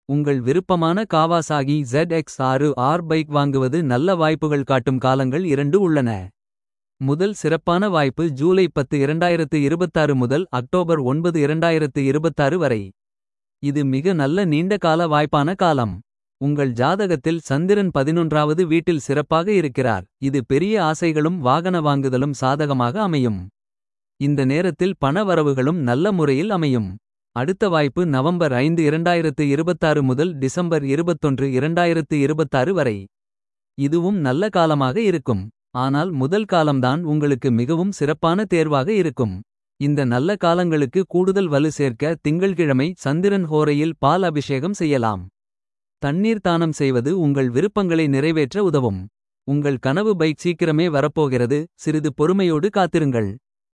உங்கள் விருப்பமான காவாசாகி ZX6 or bike வாங்குவது நல்ல வாய்ப்புகள் காட்டும் காலங்கள் இரண்டு உள்ளன. முதல் சிறப்பான வாய்ப்பு ஜூலை 10 2026 முதல் அக்டோபர் 9 2026 வரை. இது மிக நல்ல நீண்ட கால வாய்ப்பான காலம். உங்கள் ஜாதகத்தில் சந்திரன் பதினொன்றாவது வீட்டில் சிறப்பாக இருக்கிறார். இது பெரிய ஆசைகளும் வாகன வாங்குதலும் சாதகமாக அமையும். இந்த நேரத்தில் பண வரவுகளும் நல்ல முறையில் அமையும். அடுத்த வாய்ப்பு நவம்பர் 5 2026 முதல் டிசம்பர் 21 2026 வரை. இதுவும் நல்ல காலமாக இருக்கும். ஆனால் முதல் காலம்தான் உங்களுக்கு மிகவும் சிறப்பான தேர்வாக இருக்கும். இந்த நல்ல காலங்களுக்கு கூடுதல் வலு சேர்க்க திங்கள்கிழமை சந்திரன் ஹோரையில் பால் அபிஷேகம் செய்யலாம். தண்ணீர் தானம் செய்வது உங்கள் விருப்பங்களை நிறைவேற்ற உதவும். உங்கள் கனவு பைக் சீக்கிரமே வரப்போகிறது சிறிது பொறுமையோடு காத்திருங்கள்.